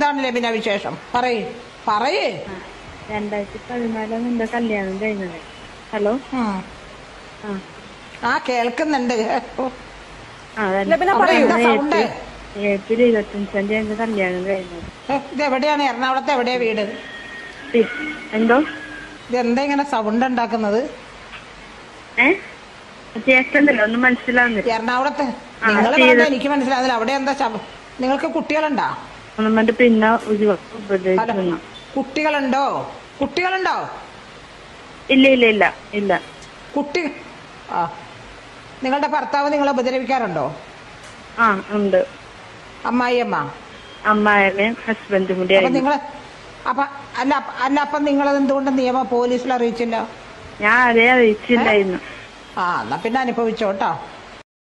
എന്താണല്ലേ പിന്നെ വിശേഷം പറയേ പറയേ രണ്ടായിരത്തി പതിനാലാണ് എന്റെ കല്യാണം കഴിഞ്ഞത് ഹലോ ഉം. ആ ആ കേൾക്കുന്നുണ്ട് ആ ഇല്ല, പിന്നെ അവിടെ എന്താ സൗണ്ട് ഏപ്രിൽ ഇരുപത്തഞ്ചാം തീയതി എന്റെ കല്യാണം കഴിഞ്ഞത് ഏ, ഇത് എവിടെയാണ് എറണാകുളത്ത് എവിടെയാ വീട് പി- എന്തോ ഇത് എന്താ ഇങ്ങനെ സൗണ്ട് ഉണ്ടാക്കുന്നത് ഏ കേൾക്കുന്നില്ല ഒന്നും മനസ്സിലാവുന്നില്ല എറണാകുളത്ത് ആ, നിങ്ങൾ ചെയ്ത്. പറഞ്ഞ എനിക്ക് മനസ്സിലാകുന്നില്ല അവിടെ എന്താ ശബ്ദം നിങ്ങൾക്ക് കുട്ടികളുണ്ടോ ഒന്നും പിന്നെ ഒരു ഹലോ ഉപദേശിക്കുന്നു കുട്ടികളുണ്ടോ കുട്ടികളുണ്ടോ ഇല്ല ഇല്ല ഇല്ല ഇല്ല കുട്ടി ആ നിങ്ങളുടെ ഭർത്താവ് നിങ്ങളെ ഉപദ്രവിക്കാറുണ്ടോ ആ ഉണ്ട് അമ്മായിയമ്മ അമ്മായമ്മയും ഹസ്ബൻഡും കൂടി അപ്പൊ ആയിരുന്നു നിങ്ങള് അപ്പൊ അല്ല അല്ല അപ്പൊ നിങ്ങളത് എന്തുകൊണ്ട് നിയമ പോലീസിൽ അറിയിച്ചില്ല ഞാൻ അതേ അറിയിച്ചില്ലായിരുന്നു ആ എന്നാ പിന്നെ അനുഭവിച്ചോട്ടോ